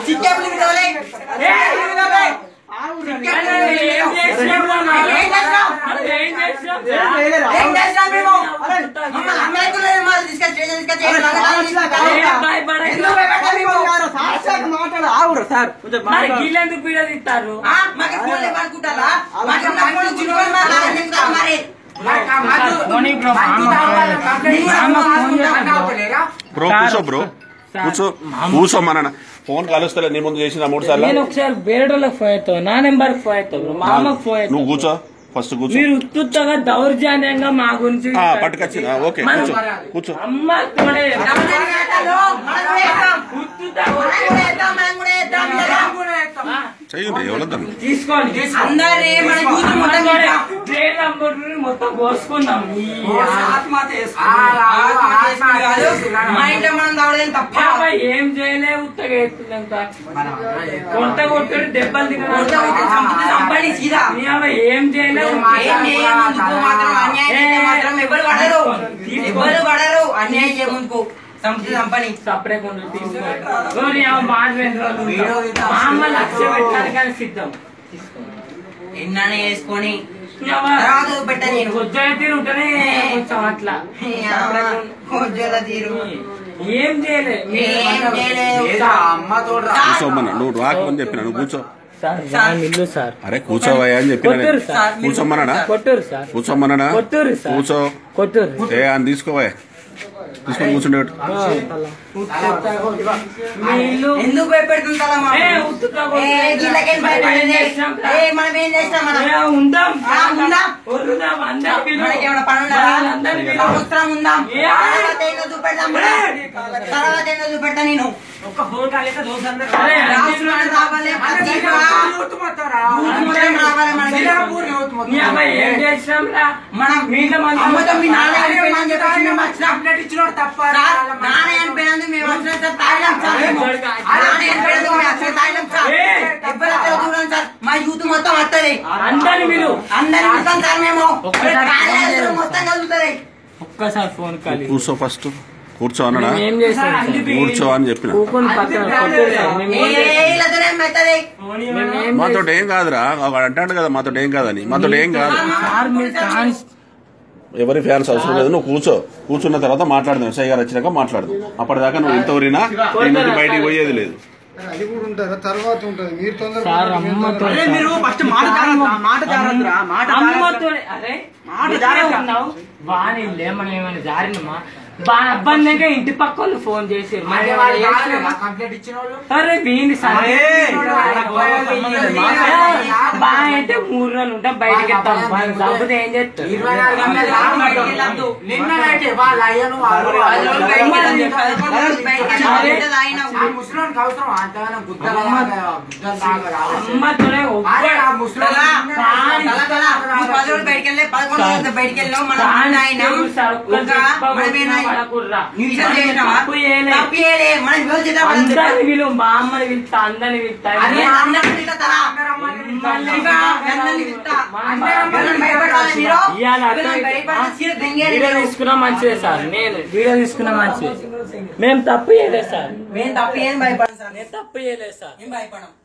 చిక్కేపులు విడవలే విడవలే ఏం చేసినావు మామ? ఏం చేసినావు? ఏం చేసినావు? ఏం చేసినాం మేము మమ్మల్ని అమ్మాయికులు మాది తీసుకొచ్చి స్టేషన్ తీసుకొచ్చి ఏం నగలు ఏం భయపడకు. ఎందుకు భయపెట్టాలి మేము? మరి వీళ్ళెందుకు వీడియో తీస్తారు ఆ, మాకు ఫోన్లు ఇవ్వనుకుంటారా మాకు నా ఫోన్ చిలుకొని మాట్లాడుతుంటా మరి బ్రో కూర్చో బ్రో కూర్చో కూర్చోమన్నా ఫోన్ కలుస్తలే నీ ముందు చేసిన మూడు సార్లు నేను ఒకసారి వేరే వాళ్ళకి ఫోన్ అవుతావు నా నెంబర్ ఫోన్ అవుతావు బ్రో. మా అమ్మకి ఫోన్ నువ్వు అవుతావు కూర్చో ఫస్ట్ కూర్చో మీరు ఉత్తుత్తగా దౌర్జన్యంగా మా గురించి ఆ, పట్టుకొచ్చిన ఆ, ఓకే కూర్చో కూర్చో అమ్మ తోడే చెయ్యండి ఎవరద్దాను తీసుకోండి అందరినీ మన కూతురు మొత్తం చేద్దాం. ట్రైన్ నంబర్ మొత్తం కోసుకుందాం ఈ మా ఇంట్లో మనం దావడం తప్ప పాప ఏం చేయలే ఉత్తగా ఎత్తుందంత కొంత కొట్టాడు దెబ్బలు కొడతా కొట్టి చంపితే చంపండి సీదా. నీ అవ్వ ఏం చేయలే ఏం చేయముందుకు మాత్రం అన్యాయం చేస్తే మాత్రం ఎవరు పడరు ఎవరు పడరు అన్యాయం చేయముందుకు చంపితే చంపని సపరేట్ ఉండు తీసుకో నీ అవ్వ మాట రెండు రోజులు ఉంటాం. మా అమ్మ లక్ష్య పెట్టాలి కానీ సిద్ధం ఎన్నైనా వేసుకొని నీ అవ్వ తర్వాత పెట్ట నేను ఉద్యోగ తీరు ఉంటేనే కొంచెం అట్లా ఉజ్వల తీరు ఏం చేయలే ఏం చేయలేదు. కూర్చోమన్నా నువ్వు రాకమని చెప్పిన నువ్వు కూర్చో సార్ రామ్ ఇల్లు సార్ అరే కూర్చోవయ్యా అని చెప్పిన నేను. కొట్టూరు సార్ కూర్చోమన్నానా కొట్టూరు సార్ కూర్చోమన్నానా కొట్టూరు సార్ కూర్చో కొట్టూరు ఏ అని తీసుకోవా తీసుకొని కూర్చుండేవాడు మీ ఇల్లు ఎందుకు భయపెడుతుంటారా మా ఏ, ఉత్తుగా కొట్టు. ఏ, వీళ్ళకేం భయపడేది? ఏ, మనం ఏం చేస్తాం మనం? ఏ, ఉందాం ఆ, ఉందాం. వరుదాం అందరం పిలువు. మనకేమైనా పని ఉన్నదా? వాళ్ళందరినీ పిలువు. సంవత్సరం ఉందాం ఏ, తర్వాత ఏందో చూపెడతాం మనం. తర్వాత ఏందో చూపెడతా నేను అరే, రాసులు అని రావాలి ప్రతి యూత్ మొత్తం రావాలి మనకి. నీ అబ్బాయి ఏం చేసినాం రా మనం మీలో మంది అమ్మతో మీ నాన్న చనిపోయినా అని చెప్పేసి మేము వచ్చినాం. సార్, నాన్న చనిపోయినందుకు మేము వచ్చినాం సార్, తాగినాం సార్ మేము. నాన్న చనిపోయినందుకు మేము వచ్చినాం, తాగినాం సార్. ఎవరు వచ్చారో చూడండి సార్, మా యూత్ మొత్తం వస్తుంది అందరిని పిలువు అందరిని పిలుస్తాం సార్ మేము ఒక్కసారి కార్యాలయాలు మొత్తం కలుగుతుంది ఒక్కసారి ఫోన్ కాలి కూర్చో ఫస్ట్ కూర్చో అన్నాడా మేము ఏం చేస్తాం సార్? కూర్చో అని చెప్పిన కూకొని పక్కన కొట్టేరు సార్. మేము ఏం చేస్తాం? ఏళ్ళతోనే మెత్తది మేము ఏం మాతో ఏం కాదురా వాడు అంటాడు కదా మాతో ఏం కాదని మాతో ఏం కాదు సార్ మీరు ఛాన్స్ ఎవరి ఫ్యాన్స్ అవసరం లేదు నువ్వు కూర్చో కూర్చున్న తర్వాత మాట్లాడదాం ఎస్ఐ గారు వచ్చినాక మాట్లాడదాం అప్పటిదాకా నువ్వు ఇంత ఊరినా నీ నుంచి బయటికి పోయేది లేదు అది కూడా ఉంటుంది తర్వాత ఉంటుంది మీరు తొందర సార్ అమ్మతో అరే మీరు ఫస్ట్ మాట జాగ్రత్త మాట జాగ్రత్త మాట అమ్మతో అరే మాట ఉన్నావు వాని లేమని ఏమైనా జారినమా బాగా అబ్బందిగా ఇంటి పక్క వాళ్ళు ఫోన్ చేసి కంప్లైంట్ ఇచ్చిన వాళ్ళు అరే వీని అరే, బాగా అయితే మూడు రోజులు ఉంటాం బయటకి వెళ్తాం వాడిని చంపితే ఏం చేస్తారు ఇరవై నాలుగు గంటలు బయటికి వెళ్ళొద్దు. నిన్ననైతే వాళ్ళ అయ్యను వాళ్ళు పది రోజులు బయటికి వెళ్ళొద్దు. పదకొండు రోజులు బయటికి వెళ్ళొద్దు. అరే. అంటే తాగినావు. ఆ ముసలోనికి అవసరం అంతగానో గుద్దలు గుద్దలు తాగరా అమ్మతోనే అరే ఆ ఒక్క ముసలోడు తలా, కానీ తలా, తలా. నువ్వు పది రోజులు బయటికి వెళ్ళి పదకొండు రోజులు బయటికి వెళ్ళావు మనం కానీ నాయనం. సార్ ఒక్క ఇంకా చెప్ప మనమేనా పడకుర్రా. నిమిషం చేసినావా? తప్పు చేయలే. తప్పు చేయలే. మనం రోజు చేద్దాం. అందరిని విలువ మా అమ్మని పిలుస్తా అందరిని పిలుస్తా అదే అందరిని పిలుస్తా తలా. ఇంకా అందరిని పిలుస్తా. ఎవరైనా భయపడాలా మీరు? ఇవాళ ఎవరైనా భయపడితే చీర దెంగేది వీడియో మీరు. తీసుకున్నా మంచిదే సార్ నేను వీడియో తీసుకున్నా మంచిది మేము తప్పు చేయలేదు సార్ మేము తప్పు ఏం భయపడం సార్ నేను తప్పు చేయలేదు సార్ ఏం భయపడం